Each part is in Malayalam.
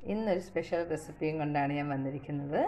ഇന്നൊരു സ്പെഷ്യൽ റെസിപ്പിയും കൊണ്ടാണ് ഞാൻ വന്നിരിക്കുന്നത്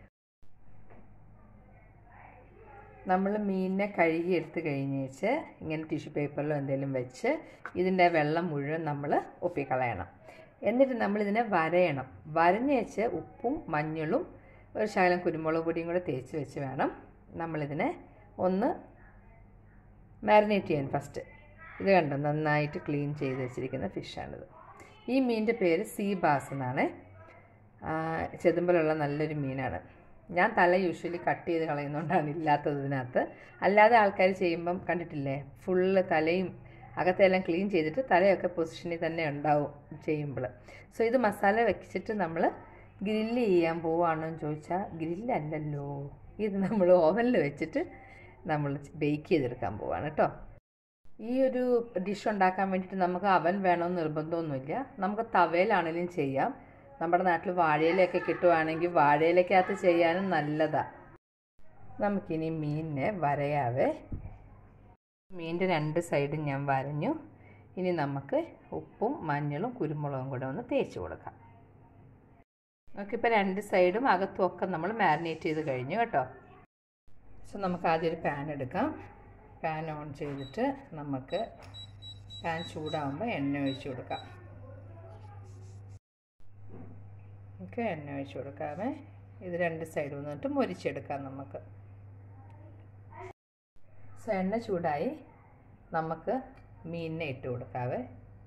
നമ്മൾ മീനിനെ കഴുകി എടുത്ത് കഴിഞ്ഞേച്ച് ഇങ്ങനെ ടിഷ്യൂ പേപ്പറിലോ എന്തെങ്കിലും വെച്ച് ഇതിൻ്റെ വെള്ളം മുഴുവൻ നമ്മൾ ഒപ്പിക്കളയണം എന്നിട്ട് നമ്മളിതിനെ വരയണം വരഞ്ഞേച്ച് ഉപ്പും മഞ്ഞളും ഒരു ശകലം കുരുമുളക് പൊടിയും കൂടെ തേച്ച് വെച്ച് വേണം നമ്മളിതിനെ ഒന്ന് മാരിനേറ്റ് ചെയ്യാൻ ഫസ്റ്റ് ഇത് കണ്ടോ നന്നായിട്ട് ക്ലീൻ ചെയ്ത് വെച്ചിരിക്കുന്ന ഫിഷാണിത് ഈ മീനിൻ്റെ പേര് സീ ബാസ് എന്നാണ് ചെതുമ്പലുള്ള നല്ലൊരു മീനാണ് ഞാൻ തല യൂഷ്വലി കട്ട് ചെയ്ത് കളയുന്നതുകൊണ്ടാണ് ഇല്ലാത്തത് ഇതിനകത്ത് അല്ലാതെ ആൾക്കാർ ചെയ്യുമ്പം കണ്ടിട്ടില്ലേ ഫുള്ള് തലയും അകത്തെല്ലാം ക്ലീൻ ചെയ്തിട്ട് തലയൊക്കെ പൊസിഷനിൽ തന്നെ ഉണ്ടാവും ചെയ്യുമ്പോൾ സോ ഇത് മസാല വെച്ചിട്ട് നമ്മൾ ഗ്രില്ല് ചെയ്യാൻ പോവുകയാണെന്ന് ചോദിച്ചാൽ ഗ്രില്ലല്ലല്ലോ ഇത് നമ്മൾ ഓവനിൽ വെച്ചിട്ട് നമ്മൾ ബേക്ക് ചെയ്തെടുക്കാൻ പോവാണ് കേട്ടോ ഈ ഒരു ഡിഷ് ഉണ്ടാക്കാൻ വേണ്ടിയിട്ട് നമുക്ക് അവൻ വേണമെന്ന് നിർബന്ധമൊന്നുമില്ല നമുക്ക് തവയിലാണെങ്കിലും ചെയ്യാം നമ്മുടെ നാട്ടിൽ വാഴയിലൊക്കെ കിട്ടുവാണെങ്കിൽ വാഴയിലക്കകത്ത് ചെയ്യാനും നല്ലതാണ് നമുക്കിനി മീനിനെ വരയാവേ മീനിൻ്റെ രണ്ട് സൈഡും ഞാൻ വരഞ്ഞു ഇനി നമുക്ക് ഉപ്പും മഞ്ഞളും കുരുമുളകും കൂടെ ഒന്ന് തേച്ച് കൊടുക്കാം നമുക്കിപ്പോൾ രണ്ട് സൈഡും അകത്തും ഒക്കെ നമ്മൾ മാരിനേറ്റ് ചെയ്ത് കഴിഞ്ഞു കേട്ടോ സോ നമുക്ക് ആദ്യം ഒരു പാൻ എടുക്കാം പാൻ ഓൺ ചെയ്തിട്ട് നമുക്ക് പാൻ ചൂടാകുമ്പോൾ എണ്ണ ഒഴിച്ച് കൊടുക്കാം നമുക്ക് എണ്ണ ഒഴിച്ച് കൊടുക്കാമേ ഇത് രണ്ട് സൈഡ് വന്നിട്ട് മൊരിച്ചെടുക്കാം നമുക്ക് സോ എണ്ണ ചൂടായി നമുക്ക് മീനിനെ ഇട്ട് കൊടുക്കാവേ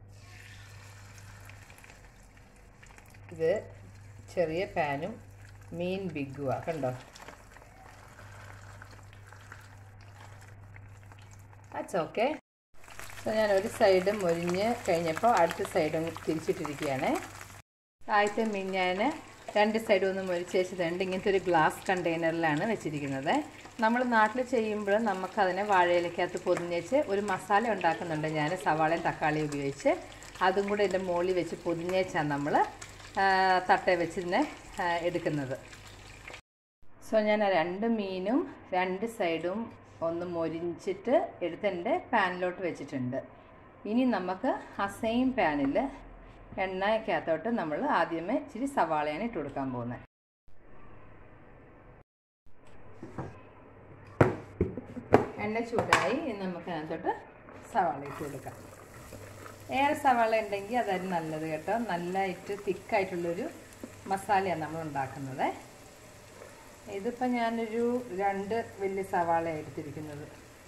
ഇത് ചെറിയ പാനും മീൻ ബിഗുവാ കണ്ടോ അറ്റ്സ് ഓക്കെ സോ ഞാൻ ഒരു സൈഡ് മൊരിഞ്ഞ് കഴിഞ്ഞപ്പോൾ അടുത്ത സൈഡും തിരിച്ചിട്ടിരിക്കുകയാണ് ആദ്യത്തെ മീൻ ഞാൻ രണ്ട് സൈഡും ഒന്ന് മൊരിച്ച് വെച്ചതുണ്ട് ഇങ്ങനത്തെ ഒരു ഗ്ലാസ് കണ്ടെയ്നറിലാണ് വെച്ചിരിക്കുന്നത് നമ്മൾ നാട്ടിൽ ചെയ്യുമ്പോൾ നമുക്കതിനെ വാഴയിലക്കകത്ത് പൊതിഞ്ഞേച്ച് ഒരു മസാല ഉണ്ടാക്കുന്നുണ്ട് ഞാൻ സവാളയും തക്കാളിയും ഉപയോഗിച്ച് അതും കൂടെ ഇതിൻ്റെ മുകളിൽ വെച്ച് പൊതിഞ്ഞേച്ചാണ് നമ്മൾ തട്ടേ വെച്ച് ഇതിനെ എടുക്കുന്നത് സോ ഞാൻ രണ്ട് മീനും രണ്ട് സൈഡും ഒന്ന് മൊരിച്ചിട്ട് എടുത്ത് എൻ്റെ പാനിലോട്ട് വെച്ചിട്ടുണ്ട് ഇനി നമുക്ക് ആ സെയിം പാനിൽ എണ്ണയ്ക്കകത്തോട്ട് നമ്മൾ ആദ്യമേ ഇച്ചിരി സവാളയാണ് ഇട്ട് കൊടുക്കാൻ പോകുന്നത് എണ്ണ ചൂടായി നമുക്ക് അതിനകത്തോട്ട് സവാള ഇട്ട് കൊടുക്കാം ഏറെ സവാള ഉണ്ടെങ്കിൽ അതായിരുന്നു നല്ലത് കേട്ടോ നല്ലതായിട്ട് തിക്കായിട്ടുള്ളൊരു മസാലയാണ് നമ്മൾ ഉണ്ടാക്കുന്നത് ഇതിപ്പോൾ ഞാനൊരു രണ്ട് വലിയ സവാള എടുത്തിരിക്കുന്നത്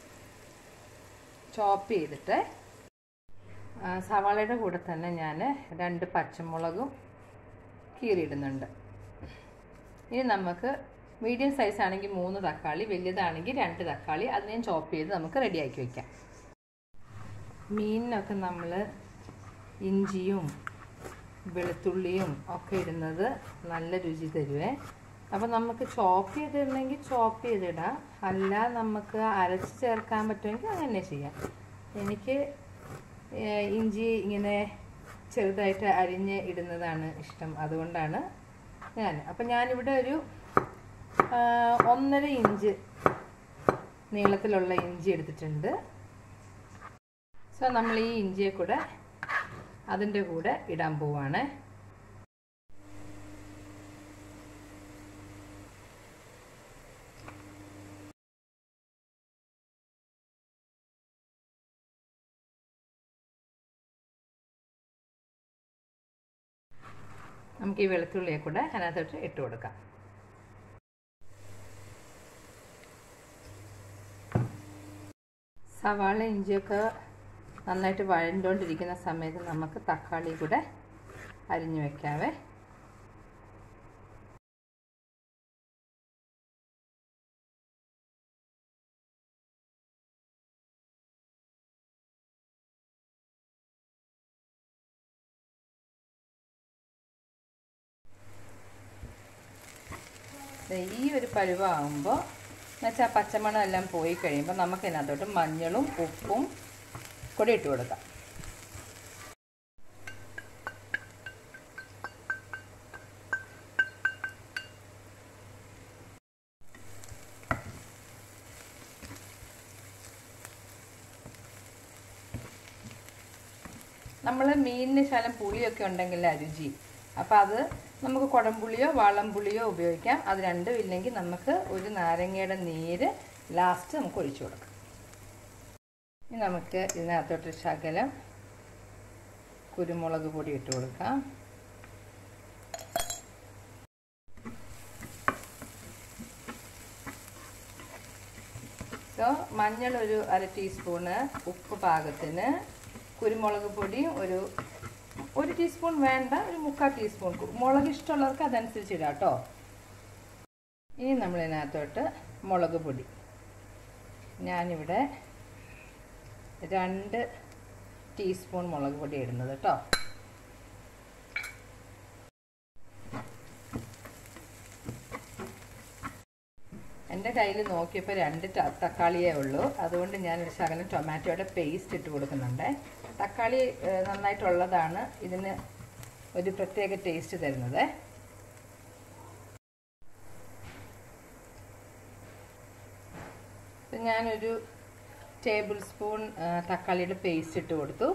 ചോപ്പ് ചെയ്തിട്ട് സവാളയുടെ കൂടെ തന്നെ ഞാൻ രണ്ട് പച്ചമുളകും കീറിയിടുന്നുണ്ട് ഇനി നമുക്ക് മീഡിയം സൈസ് ആണെങ്കിൽ മൂന്ന് തക്കാളി വലിയതാണെങ്കിൽ രണ്ട് തക്കാളി അത് ഞാൻ ചോപ്പ് ചെയ്ത് നമുക്ക് റെഡിയാക്കി വയ്ക്കാം മീനിനൊക്കെ നമ്മൾ ഇഞ്ചിയും വെളുത്തുള്ളിയും ഒക്കെ ഇടുന്നത് നല്ല രുചി തരുവേ അപ്പോൾ നമുക്ക് ചോപ്പ് ചെയ്തിടണമെങ്കിൽ ചോപ്പ് ചെയ്തിടാം അല്ല നമുക്ക് അരച്ച് ചേർക്കാൻ പറ്റുമെങ്കിൽ അങ്ങനെ ചെയ്യാം എനിക്ക് ഇഞ്ചി ഇങ്ങനെ ചെറുതായിട്ട് അരിഞ്ഞ് ഇടുന്നതാണ് ഇഷ്ടം അതുകൊണ്ടാണ് ഞാൻ അപ്പം ഞാനിവിടെ ഒരു ഒന്നര ഇഞ്ച് നീളത്തിലുള്ള ഇഞ്ചി എടുത്തിട്ടുണ്ട് സോ നമ്മൾ ഈ ഇഞ്ചിയെ കൂടെ അതിൻ്റെ കൂടെ ഇടാൻ പോവാണ് നമുക്ക് ഈ വെളുത്തുള്ളിയെ കൂടെ അതിനകത്തോട്ട് ഇട്ട് കൊടുക്കാം സവാള ഇഞ്ചിയൊക്കെ നന്നായിട്ട് വഴണ്ടോണ്ടിരിക്കുന്ന സമയത്ത് നമുക്ക് തക്കാളി കൂടെ അരിഞ്ഞു വെക്കാവേ ഈ ഒരു പരുവാകുമ്പോൾ എന്നുവെച്ചാൽ പച്ചമണം എല്ലാം പോയി കഴിയുമ്പോൾ നമുക്ക് ഇതിനകത്തോട്ട് മഞ്ഞളും ഉപ്പും കൂടി ഇട്ട് കൊടുക്കാം നമ്മൾ മീനിന് ശകലം പുളിയൊക്കെ ഉണ്ടെങ്കിൽ രുചി അപ്പോൾ അത് നമുക്ക് കുടംപുളിയോ വാളംപുളിയോ ഉപയോഗിക്കാം അത് രണ്ടും ഇല്ലെങ്കിൽ നമുക്ക് ഒരു നാരങ്ങയുടെ നീര് ലാസ്റ്റ് നമുക്ക് ഒഴിച്ചു കൊടുക്കാം ഇനി നമുക്ക് ഇതിനകത്തോട്ട് ശകലം കുരുമുളക് പൊടി ഇട്ട് കൊടുക്കാം സോ മഞ്ഞൾ ഒരു അര ടീസ്പൂണ് ഉപ്പ് പാകത്തിന് കുരുമുളക് പൊടി ഒരു ഒരു ടീസ്പൂൺ വേണ്ട ഒരു മുക്കാൽ ടീസ്പൂൺ മുളക് ഇഷ്ടമുള്ളവർക്ക് അതനുസരിച്ച് ഇടാം കേട്ടോ ഇനി നമ്മൾ ഇതിനകത്തോട്ട് മുളക് പൊടി ഞാനിവിടെ രണ്ട് ടീസ്പൂൺ മുളക് പൊടി ഇടുന്നത് കേട്ടോ എൻ്റെ കയ്യിൽ നോക്കിയപ്പോൾ രണ്ട് തക്കാളിയേ ഉള്ളൂ അതുകൊണ്ട് ഞാനൊരു ശകലം ടൊമാറ്റോയുടെ പേസ്റ്റ് ഇട്ട് കൊടുക്കുന്നുണ്ട് തക്കാളി നന്നായിട്ടുള്ളതാണ് ഇതിന് ഒരു പ്രത്യേക ടേസ്റ്റ് തരുന്നത് ഞാനൊരു ടേബിൾ സ്പൂൺ തക്കാളിയുടെ പേസ്റ്റ് ഇട്ട് കൊടുത്തു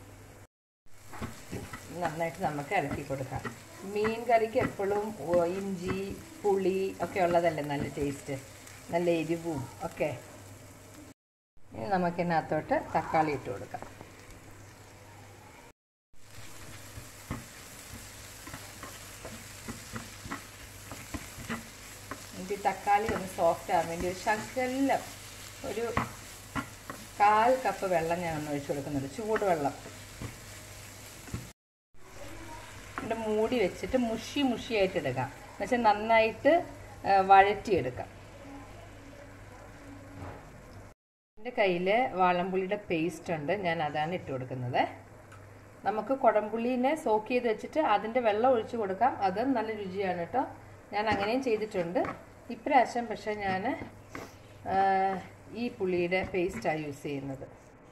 നന്നായിട്ട് നമുക്ക് ഇളക്കി കൊടുക്കാം മീൻ കറിക്ക് എപ്പോഴും ഇഞ്ചി പുളി ഒക്കെ ഉള്ളതല്ലേ നല്ല ടേസ്റ്റ് നല്ല എരിവും ഒക്കെ ഇനി നമുക്കിതിനകത്തോട്ട് തക്കാളി ഇട്ട് കൊടുക്കാം എനിക്ക് തക്കാളി ഒന്ന് സോഫ്റ്റ് ആകാൻ വേണ്ടി ഒരു ശകലം ഒരു കാൽ കപ്പ് വെള്ളം ഞാൻ ഒന്ന് ഒഴിച്ചു കൊടുക്കുന്നുണ്ട് ചൂടുവെള്ളം എന്നിട്ട് മൂടി വെച്ചിട്ട് മുഷി മുഷിയായിട്ട് എടുക്കാം എന്നുവെച്ചാൽ നന്നായിട്ട് വഴറ്റിയെടുക്കാം എൻ്റെ കയ്യിൽ വാളംപുളിയുടെ പേസ്റ്റ് ഉണ്ട് ഞാൻ അതാണ് ഇട്ട് കൊടുക്കുന്നത് നമുക്ക് കുടംപുള്ളീനെ സോക്ക് ചെയ്ത് വെച്ചിട്ട് അതിൻ്റെ വെള്ളം ഒഴിച്ചു കൊടുക്കാം അത് നല്ല രുചിയാണ് കേട്ടോ ഞാൻ അങ്ങനെയും ചെയ്തിട്ടുണ്ട് ഇപ്രാവശ്യം പക്ഷേ ഞാൻ ഈ പുളിയുടെ പേസ്റ്റാണ് യൂസ് ചെയ്യുന്നത്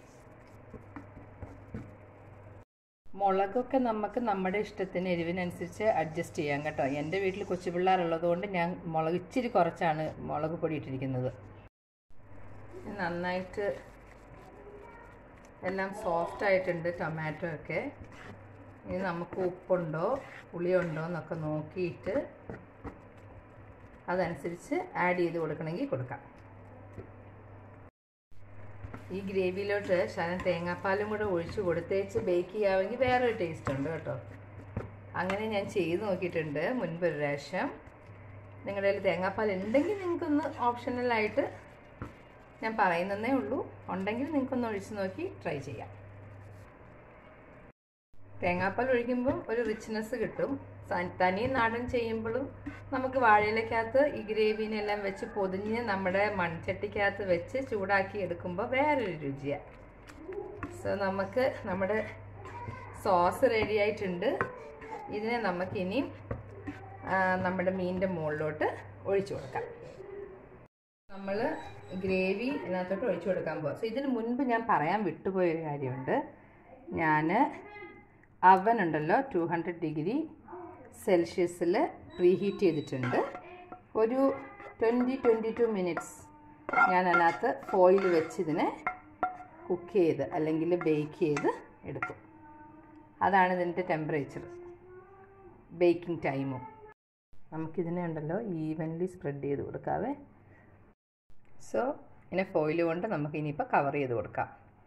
മുളകൊക്കെ നമുക്ക് നമ്മുടെ ഇഷ്ടത്തിന് എരിവിനനുസരിച്ച് അഡ്ജസ്റ്റ് ചെയ്യാം കേട്ടോ എൻ്റെ വീട്ടിൽ കൊച്ചു പിള്ളേരുള്ളതുകൊണ്ട് ഞാൻ മുളക് ഇച്ചിരി കുറച്ചാണ് മുളക് പൊടി ഇട്ടിരിക്കുന്നത് നന്നായിട്ട് എല്ലാം സോഫ്റ്റ് ആയിട്ടുണ്ട് ടൊമാറ്റോ ഒക്കെ ഇനി നമുക്ക് ഉപ്പുണ്ടോ പുളിയുണ്ടോ എന്നൊക്കെ നോക്കിയിട്ട് അതനുസരിച്ച് ആഡ് ചെയ്ത് കൊടുക്കണമെങ്കിൽ കൊടുക്കാം ഈ ഗ്രേവിയിലോട്ട് ശകലം തേങ്ങാപ്പാലും കൂടെ ഒഴിച്ച് കൊടുത്തേച്ച് ബേക്ക് ചെയ്യാമെങ്കിൽ വേറൊരു ടേസ്റ്റ് ഉണ്ട് കേട്ടോ അങ്ങനെ ഞാൻ ചെയ്ത് നോക്കിയിട്ടുണ്ട് മുൻപ് ഒരു പ്രാവശ്യം നിങ്ങളുടെ കയ്യിൽ തേങ്ങാപ്പാൽ ഉണ്ടെങ്കിൽ നിങ്ങൾക്കൊന്ന് ഓപ്ഷണലായിട്ട് ഞാൻ പറയുന്നതേ ഉള്ളൂ ഉണ്ടെങ്കിൽ നിങ്ങൾക്കൊന്ന് ഒഴിച്ച് നോക്കി ട്രൈ ചെയ്യാം തേങ്ങാപ്പാൽ ഒഴിക്കുമ്പം ഒരു റിച്ച്നെസ് കിട്ടും തനി നാടൻ ചെയ്യുമ്പോഴും നമുക്ക് വാഴയിലക്കകത്ത് ഈ ഗ്രേവിനെല്ലാം വെച്ച് പൊതിഞ്ഞ് നമ്മുടെ മൺചട്ടിക്കകത്ത് വെച്ച് ചൂടാക്കി എടുക്കുമ്പോൾ വേറൊരു രുചിയാണ് സോ നമുക്ക് നമ്മുടെ സോസ് റെഡി ആയിട്ടുണ്ട് ഇതിനെ നമുക്കിനി നമ്മുടെ മീനിൻ്റെ മുകളിലോട്ട് ഒഴിച്ചു കൊടുക്കാം നമ്മൾ ഗ്രേവി ഇതിനകത്തോട്ട് ഒഴിച്ചു കൊടുക്കാൻ പോകും സോ ഇതിന് മുൻപ് ഞാൻ പറയാൻ വിട്ടുപോയൊരു കാര്യമുണ്ട് ഞാൻ അവൻ ഉണ്ടല്ലോ ടു ഹൺഡ്രഡ് ഡിഗ്രി സെൽഷ്യസിൽ പ്രീഹീറ്റ് ചെയ്തിട്ടുണ്ട് ഒരു ട്വൻറ്റി ട്വൻറ്റി ടു മിനിറ്റ്സ് ഞാൻ അതിനകത്ത് ഫോയിൽ വെച്ച് ഇതിനെ കുക്ക് ചെയ്ത് അല്ലെങ്കിൽ ബേക്ക് ചെയ്ത് എടുക്കും അതാണ് ഇതിൻ്റെ ടെമ്പറേച്ചർ ബേക്കിംഗ് ടൈമും നമുക്കിതിനെ ഉണ്ടല്ലോ ഈവൻലി സ്പ്രെഡ് ചെയ്ത് കൊടുക്കാവേ സോ ഇതിനെ ഫോയിൽ കൊണ്ട് നമുക്ക് ഇനിയിപ്പോൾ കവർ ചെയ്ത് കൊടുക്കാം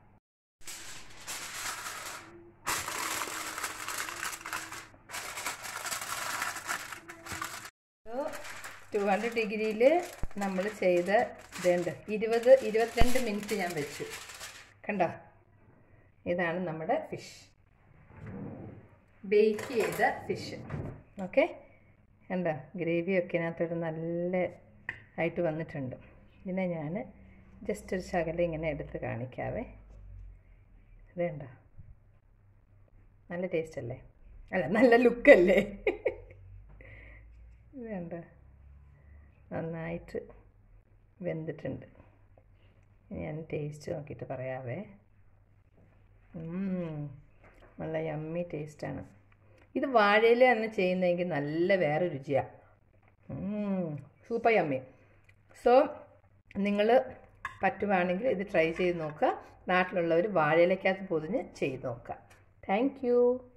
ടു ഹൺഡ്രഡ് ഡിഗ്രിയിൽ നമ്മൾ ചെയ്ത ഇതുണ്ട് ഇരുപത് ഇരുപത്തിരണ്ട് മിനിറ്റ് ഞാൻ വെച്ചു കണ്ടോ ഇതാണ് നമ്മുടെ ഫിഷ് ബേക്ക് ചെയ്ത ഫിഷ് ഓക്കെ കണ്ടോ ഗ്രേവിയൊക്കെ ഇതിനകത്തൊരു നല്ല ആയിട്ട് വന്നിട്ടുണ്ട് ഇതിനെ ഞാൻ ജസ്റ്റ് ഒരു ശകലം ഇങ്ങനെ എടുത്ത് കാണിക്കാവേ ഇത് കണ്ടോ നല്ല ടേസ്റ്റ് അല്ലേ അല്ല നല്ല ലുക്കല്ലേ ഇത് കണ്ടോ നന്നായിട്ട് വെന്തിട്ടുണ്ട് ഞാൻ ടേസ്റ്റ് നോക്കിയിട്ട് പറയാവേ നല്ല യമ്മി ടേസ്റ്റാണ് ഇത് വാഴയില തന്നെ ചെയ്യുന്നതെങ്കിൽ നല്ല വേറെ രുചിയാണ് സൂപ്പർ യമ്മി സോ നിങ്ങൾ പറ്റുവാണെങ്കിൽ ഇത് ട്രൈ ചെയ്ത് നോക്കുക നാട്ടിലുള്ളവർ വാഴയിലക്കകത്ത് പൊതിഞ്ഞ് ചെയ്ത് നോക്കുക താങ്ക്